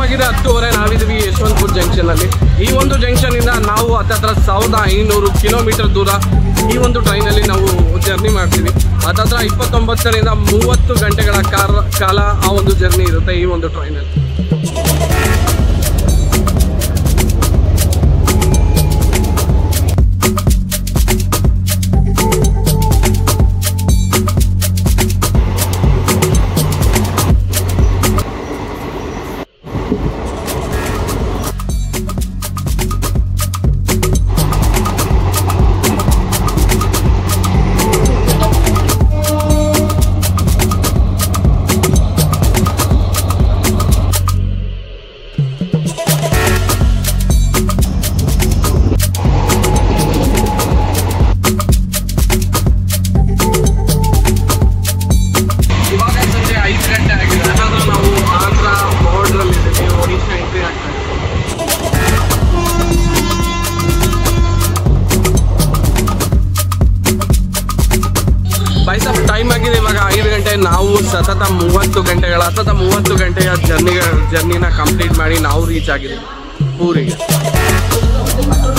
ಆಗಿದೆ ಹತ್ತುವರೆ ನಾವಿದ್ವಿ ಯಶವಂತಪುರ ಜಂಕ್ಷನ್ ಅಲ್ಲಿ ಈ ಒಂದು ಜಂಕ್ಷನ್ ಇಂದ ನಾವು ಹತ್ತತ್ರ ಸಾವಿರದ ಐನೂರು ಕಿಲೋಮೀಟರ್ ದೂರ ಈ ಒಂದು ಟ್ರೈನಲ್ಲಿ ನಾವು ಜರ್ನಿ ಮಾಡ್ತೀವಿ ಹತ್ತತ್ರ ಇಪ್ಪತ್ತೊಂಬತ್ತರಿಂದ ಮೂವತ್ತು ಗಂಟೆಗಳ ಕಾಲ ಕಾಲ ಆ ಒಂದು ಜರ್ನಿ ಇರುತ್ತೆ ಈ ಒಂದು ಟ್ರೈನಲ್ಲಿ ಇವಾಗ ಸಂಜೆ ಐದು ಗಂಟೆ ಆಗಿದೆ ಹತ್ತಾದ್ರೆ ನಾವು ಆಂಧ್ರ ಬಾರ್ಡ್ರಲ್ಲಿ ಇದ್ದೀವಿ ಒಡಿಶಾ ಎಂಟ್ರಿ ಆಗ್ತಾ ಇದೆ ಬೈ ಸಾಬ್ ಟೈಮ್ ಆಗಿದೆ ಇವಾಗ ಐದು ಗಂಟೆ ನಾವು ಸತತ ಮೂವತ್ತು ಗಂಟೆಗಳ ಸತತ ಮೂವತ್ತು ಗಂಟೆಯ ಜರ್ನಿ ಜರ್ನಿನ ಕಂಪ್ಲೀಟ್ ಮಾಡಿ ನಾವು ರೀಚ್ ಆಗಿದ್ದೀವಿ ಊರಿಗೆ